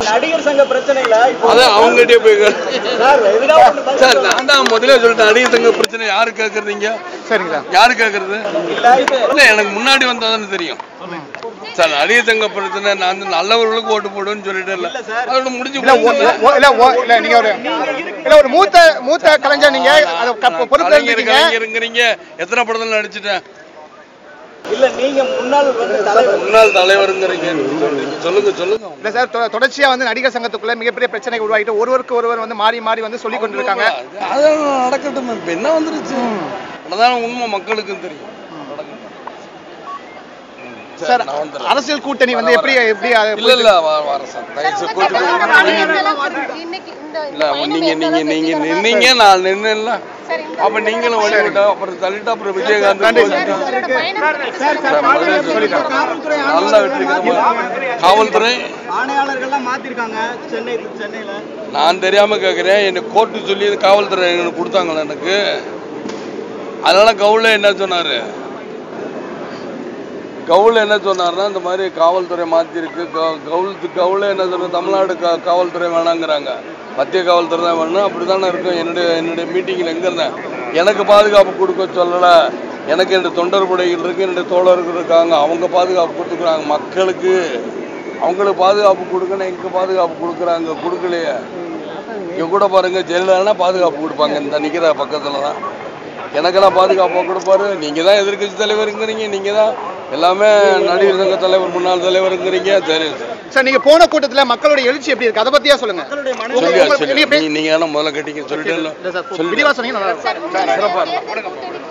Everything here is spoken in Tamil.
நடிகர் சங்க பிரச்சனையில இப்போ அதான் அவங்ககிட்டயே போய் கேளு. சார் எதுனா ஒண்ணு பதில் சார் நான் தான் முதல்ல சொல்லிட்டேன் நடிகர் சங்க பிரச்சனை யாரு கேட்கறீங்க சரிங்களா யாரு கேட்கறது இல்ல இது இல்ல எனக்கு முன்னாடி வந்தாதானே தெரியும் சார் நடிகர் சங்க பிரச்சனை நான் வந்து நல்லவர்களுக்கு ஓட்டு போடுவேன்னு சொல்லிட்டு இல்ல சார். அதோட முடிஞ்சு இல்ல ஓ- போச்சு. ஓ- இல்ல ஓ- இல்ல நீங்க ஒரு இல்ல ஒரு மூத்த மூத்த கலைஞர் நீங்க அதை க- பொறுப்பு கலைஞர் இருந்தீங்க கலைஞருங்கிறீங்க எத்தனை படத்துல நடிச்சிட்டேன் இல்ல நீங்க முன்னாள் வந்து தலைவர் முன்னாள் தலைவருங்கிறீங்க சொல்றீங்க. சொல்லுங்க சொல்லுங்க இல்ல சார் தொ- தொடர்ச்சியா வந்து நடிகர் சங்கத்துக்குள்ள மிகப்பெரிய பிரச்சனை உருவாகிட்டு ஒருவருக்கு ஒருவர் வந்து மாறி மாறி வந்து சொல்லி கொண்டிருக்காங்க அதெல்லாம் நடக்கட்டும் இப்ப என்ன வந்துருச்சு அதான் உண்மை மக்களுக்கும் தெரியும் நடக்கட்டும். சரி, சார் நான் வந்துடுறேன். அரசியல் கூட்டணி வந்து எப்படி எப்படி அது இல்ல இல்ல வ- வரேன் சார் தயவு செய்து கூட்டிட்டு போங்க. இல்ல நீங்க நீங்க நீங்க நின்னீங்க நான் நின்னேன்ல அப்ப நீங்களும் வழி விட்டா அப்புறம் தள்ளிட்டு அப்புறம் விஜயகாந்த் நன்றி போயிட்டு. சார். சார், முதல்ல சொல்லிட்டேன். நல்லா வெற்றிகரமா காவல்துறை ஆணையாளர்கள்லாம் மாத்திருக்காங்க சென்னை சென்னையில நான் தெரியாம கேக்குறேன் என்ன கோர்ட்டு சொல்லி காவல்துறை எனக்கு கொடுத்தாங்களா எனக்கு அதனால கவுல என்ன சொன்னாரு கவுல என்ன சொன்னாருன்னா இந்த மாதிரி காவல்துறை மாத்திருக்கு க- கவுல் கவுல என்ன சொல்ற தமிழ்நாடு கா- காவல்துறை வேணாங்கிறாங்க மத்திய காவல்துறை தான் வேணும் அப்படிதானே இருக்கும் என்னுடைய என்னுடைய மீட்டிங்கில் எங்க இருந்தேன் எனக்கு பாதுகாப்பு கொடுக்க சொல்லல எனக்கு என்னுடைய தொண்டர் படைகள் இருக்கு என்னுடைய தோழர்கள் இருக்காங்க அவங்க பாதுகாப்பு கொடுத்துக்கிறாங்க மக்களுக்கு அவங்களுக்கு பாதுகாப்பு கொடுக்கணும் எங்க பாதுகாப்பு கொடுக்குறாங்க கொடுக்கலையே இங்க கூட பாருங்க ஜெயலலிதானா பாதுகாப்பு கொடுப்பாங்க இந்த நிக்கிற பக்கத்துல தான் எனக்கெல்லாம் பாதுகாப்பு கொடுப்பாரு நீங்க தான் எதிர்க்கட்சி தலைவருங்கிறீங்க நீங்க தான் எல்லாமே நடிகர் சங்க தலைவர் முன்னாள் தலைவருங்கிறீங்க சரி சார் நீங்க போன கூட்டத்துல மக்களோட எழுச்சி எப்படி இருக்கு அதை பத்தியா சொல்லுங்க மக்களுடைய மன உங்க- சொல்லியா உங்க- சொல்லி நீங்க பே- நீங்க என்ன முதல்ல கேட்டீங்க சொல்லிட்டு இல்ல சார் விரிவா சொன்னீங்க நல்லா இருக்கும் சிறப்பா